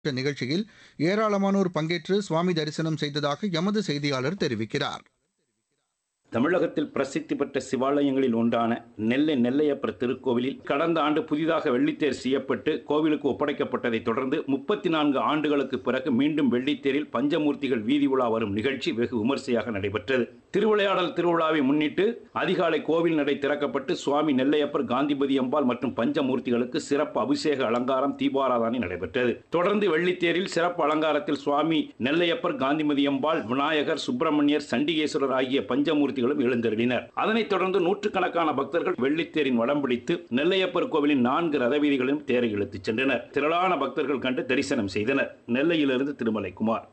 நடைபெற்ற நிகழ்ச்சியில் ஏராளமானோர் பங்கேற்று சுவாமி தரிசனம் செய்ததாக எமது செய்தியாளர் தெரிவிக்கிறார் தமிழகத்தில் பிரசித்தி பெற்ற சிவாலயங்களில் ஒன்றான நெல்லை நெல்லையப்பர் திருக்கோவிலில் கடந்த ஆண்டு புதிதாக வெள்ளித்தேர் செய்யப்பட்டு கோவிலுக்கு ஒப்படைக்கப்பட்டதைத் தொடர்ந்து முப்பத்தி நான்கு ஆண்டுகளுக்கு பிறகு மீண்டும் வெள்ளித்தேரில் பஞ்சமூர்த்திகள் வீதி உலா வரும் நிகழ்ச்சி வெகு விமர்சையாக நடைபெற்றது திருவிளையாடல் திருவிழாவை முன்னிட்டு அதிகாலை கோவில் நடை திறக்கப்பட்டு சுவாமி நெல்லையப்பர் காந்திபதி அம்பாள் மற்றும் பஞ்சமூர்த்திகளுக்கு சிறப்பு அபிஷேக அலங்காரம் தீபாராதனை நடைபெற்றது தொடர்ந்து வெள்ளித்தேரில் சிறப்பு அலங்காரத்தில் சுவாமி நெல்லையப்பர் காந்திமதி அம்பாள் விநாயகர் சுப்பிரமணியர் சண்டிகேஸ்வரர் ஆகிய பஞ்சமூர்த்திகளும் எழுந்தருளினர் அதனைத் தொடர்ந்து நூற்றுக்கணக்கான பக்தர்கள் வெள்ளித்தேரின் வடம் பிடித்து நெல்லையப்பர் கோவிலின் நான்கு ரதவீதிகளிலும் தேரை இழுத்துச் சென்றனர் திரளான பக்தர்கள் கண்டு தரிசனம் செய்தனர் நெல்லையிலிருந்து திருமலை குமார்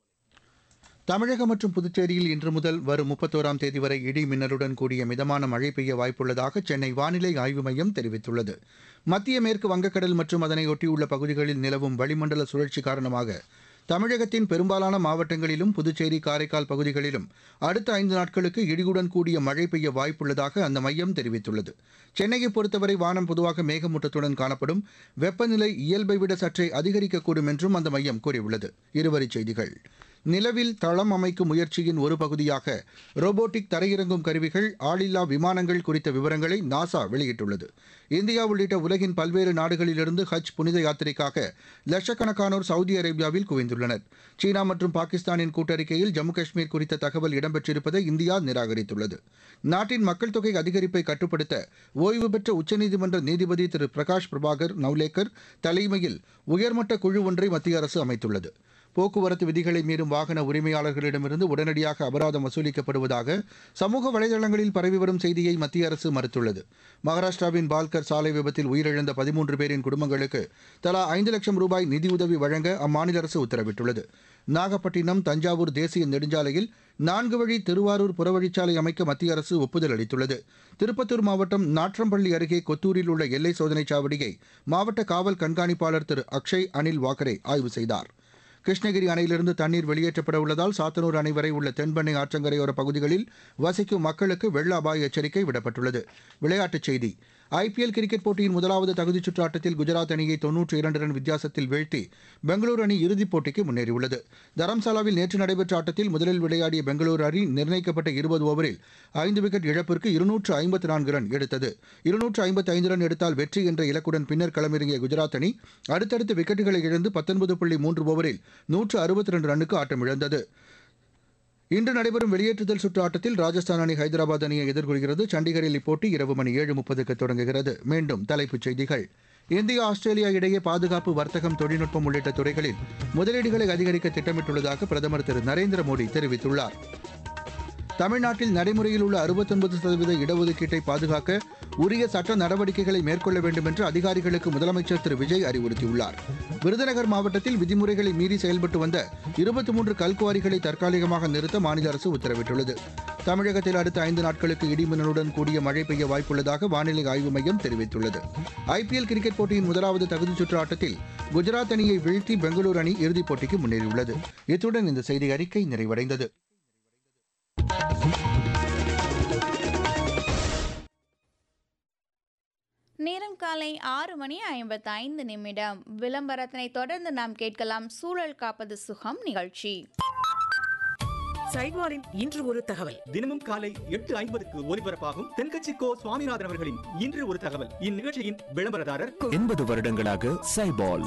தமிழகம் மற்றும் புதுச்சேரியில் இன்று முதல் வரும் முப்பத்தோராம் தேதி வரை இடி மின்னலுடன் கூடிய மிதமான மழை பெய்ய வாய்ப்புள்ளதாக சென்னை வானிலை ஆய்வு மையம் தெரிவித்துள்ளது மத்திய மேற்கு வங்கக்கடல் மற்றும் அதனை ஒட்டியுள்ள பகுதிகளில் நிலவும் வளிமண்டல சுழற்சி காரணமாக தமிழகத்தின் பெரும்பாலான மாவட்டங்களிலும் புதுச்சேரி காரைக்கால் பகுதிகளிலும் அடுத்த ஐந்து நாட்களுக்கு இடியுடன் கூடிய மழை பெய்ய வாய்ப்புள்ளதாக அந்த மையம் தெரிவித்துள்ளது சென்னையை பொறுத்தவரை வானம் பொதுவாக மேகமூட்டத்துடன் காணப்படும் வெப்பநிலை இயல்பை விட சற்றே அதிகரிக்கக்கூடும் என்றும் அந்த மையம் கூறியுள்ளது இருவரிச் செய்திகள் நிலவில் தளம் அமைக்கும் முயற்சியின் ஒரு பகுதியாக ரோபோட்டிக் தரையிறங்கும் கருவிகள் ஆளில்லா விமானங்கள் குறித்த விவரங்களை நாசா வெளியிட்டுள்ளது இந்தியா உள்ளிட்ட உலகின் பல்வேறு நாடுகளிலிருந்து ஹஜ் புனித யாத்திரைக்காக லட்சக்கணக்கானோர் சவுதி அரேபியாவில் குவிந்துள்ளனர் சீனா மற்றும் பாகிஸ்தானின் கூட்டறிக்கையில் ஜம்மு காஷ்மீர் குறித்த தகவல் இடம்பெற்றிருப்பதை இந்தியா நிராகரித்துள்ளது நாட்டின் மக்கள் தொகை அதிகரிப்பை கட்டுப்படுத்த ஓய்வு பெற்ற உச்சநீதிமன்ற நீதிபதி திரு பிரகாஷ் பிரபாகர் நவ்லேக்கர் தலைமையில் உயர்மட்ட குழு ஒன்றை மத்திய அரசு அமைத்துள்ளது போக்குவரத்து விதிகளை மீறும் வாகன உரிமையாளர்களிடமிருந்து உடனடியாக அபராதம் வசூலிக்கப்படுவதாக சமூக வலைதளங்களில் பரவி வரும் செய்தியை மத்திய அரசு மறுத்துள்ளது மகாராஷ்டிராவின் பால்கர் சாலை விபத்தில் உயிரிழந்த பதிமூன்று பேரின் குடும்பங்களுக்கு தலா ஐந்து லட்சம் ரூபாய் நிதியுதவி வழங்க அம்மாநில அரசு உத்தரவிட்டுள்ளது நாகப்பட்டினம் தஞ்சாவூர் தேசிய நெடுஞ்சாலையில் நான்கு வழி திருவாரூர் புறவழிச்சாலை அமைக்க மத்திய அரசு ஒப்புதல் அளித்துள்ளது திருப்பத்தூர் மாவட்டம் நாற்றம்பள்ளி அருகே கொத்தூரில் உள்ள எல்லை சோதனைச் சாவடியை மாவட்ட காவல் கண்காணிப்பாளர் திரு அக்ஷய் அனில் வாக்கரே ஆய்வு செய்தார் கிருஷ்ணகிரி அணையிலிருந்து தண்ணீர் வெளியேற்றப்பட உள்ளதால் சாத்தனூர் அணை வரை உள்ள தென்பெண்ணை ஆற்றங்கரையோர பகுதிகளில் வசிக்கும் மக்களுக்கு வெள்ள அபாய எச்சரிக்கை விடப்பட்டுள்ளது விளையாட்டுச் செய்தி ஐபிஎல் கிரிக்கெட் போட்டியின் முதலாவது தகுதிச் சுற்று ஆட்டத்தில் குஜராத் அணியை தொன்னூற்றி இரண்டு ரன் வித்தியாசத்தில் வீழ்த்தி பெங்களூரு அணி இறுதிப் போட்டிக்கு முன்னேறியுள்ளது தரம்சாலாவில் நேற்று நடைபெற்ற ஆட்டத்தில் முதலில் விளையாடிய பெங்களூரு அணி நிர்ணயிக்கப்பட்ட இருபது ஓவரில் ஐந்து விக்கெட் இழப்பிற்கு இருநூற்று ஐம்பத்து நான்கு ரன் எடுத்தது இருநூற்று ஐம்பத்து ஐந்து ரன் எடுத்தால் வெற்றி என்ற இலக்குடன் பின்னர் களமிறங்கிய குஜராத் அணி அடுத்தடுத்து விக்கெட்டுகளை இழந்து பத்தொன்பது புள்ளி மூன்று ஓவரில் நூற்று அறுபத்தி ரெண்டு ரன்னுக்கு ஆட்டமிழந்தது இன்று நடைபெறும் வெளியேற்றுதல் சுற்று ஆட்டத்தில் ராஜஸ்தான் அணி ஹைதராபாத் அணியை எதிர்கொள்கிறது சண்டிகரில் இப்போட்டி இரவு மணி ஏழு முப்பதுக்கு தொடங்குகிறது மீண்டும் தலைப்புச் செய்திகள் இந்தியா ஆஸ்திரேலியா இடையே பாதுகாப்பு வர்த்தகம் தொழில்நுட்பம் உள்ளிட்ட துறைகளில் முதலீடுகளை அதிகரிக்க திட்டமிட்டுள்ளதாக பிரதமர் திரு நரேந்திர மோடி தெரிவித்துள்ளார் தமிழ்நாட்டில் நடைமுறையில் உள்ள அறுபத்தொன்பது சதவீத இடஒதுக்கீட்டை பாதுகாக்க உரிய சட்ட நடவடிக்கைகளை மேற்கொள்ள வேண்டும் என்று அதிகாரிகளுக்கு முதலமைச்சர் திரு விஜய் அறிவுறுத்தியுள்ளார் விருதுநகர் மாவட்டத்தில் விதிமுறைகளை மீறி செயல்பட்டு வந்த இருபத்தி மூன்று கல்குவாரிகளை தற்காலிகமாக நிறுத்த மாநில அரசு உத்தரவிட்டுள்ளது தமிழகத்தில் அடுத்த ஐந்து நாட்களுக்கு இடிமின்னலுடன் கூடிய மழை பெய்ய வாய்ப்புள்ளதாக வானிலை ஆய்வு மையம் தெரிவித்துள்ளது ஐபிஎல் கிரிக்கெட் போட்டியின் முதலாவது தகுதிச் சுற்று ஆட்டத்தில் குஜராத் அணியை வீழ்த்தி பெங்களூரு அணி இறுதிப் போட்டிக்கு முன்னேறியுள்ளது இத்துடன் இந்த செய்தி அறிக்கை நிறைவடைந்தது நேரம் காலை ஆறு மணி ஐம்பத்தைந்து நிமிடம் விளம்பரத்தினை தொடர்ந்து நாம் கேட்கலாம் சூழல் காப்பது சுகம் நிகழ்ச்சி சைவாரின் இன்று ஒரு தகவல் தினமும் காலை எட்டு ஐம்பதுக்கு ஒலிபரப்பாகும் தென்கட்சி கோ சுவாமிநாதன் அவர்களின் இன்று ஒரு தகவல் இந்நிகழ்ச்சியின் விளம்பரதாரர் எண்பது வருடங்களாக சைபால்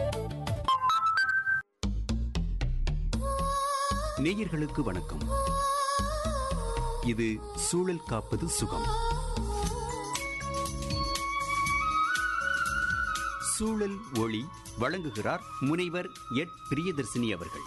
நேயர்களுக்கு வணக்கம் இது சூழல் காப்பது சுகம் சூழல் ஒளி வழங்குகிறார் முனைவர் எட் பிரியதர்சினி அவர்கள்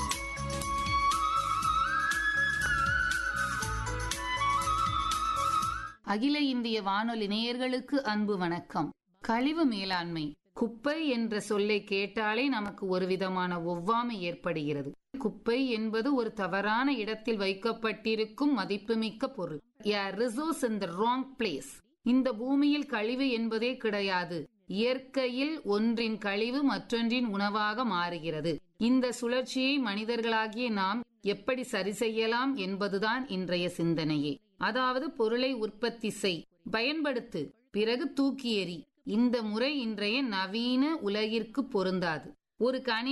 அகில இந்திய வானொலி நேயர்களுக்கு அன்பு வணக்கம் கழிவு மேலாண்மை குப்பை என்ற சொல்லை கேட்டாலே நமக்கு ஒரு விதமான ஒவ்வாமை ஏற்படுகிறது குப்பை என்பது ஒரு தவறான இடத்தில் வைக்கப்பட்டிருக்கும் மதிப்புமிக்க பொருள் resource in the wrong place இந்த பூமியில் கழிவு என்பதே கிடையாது இயற்கையில் ஒன்றின் கழிவு மற்றொன்றின் உணவாக மாறுகிறது இந்த சுழற்சியை மனிதர்களாகிய நாம் எப்படி சரி செய்யலாம் என்பதுதான் இன்றைய சிந்தனையே அதாவது பொருளை உற்பத்தி செய் பயன்படுத்து பிறகு தூக்கி எறி இந்த முறை இன்றைய நவீன உலகிற்கு பொருந்தாது ஒரு கணி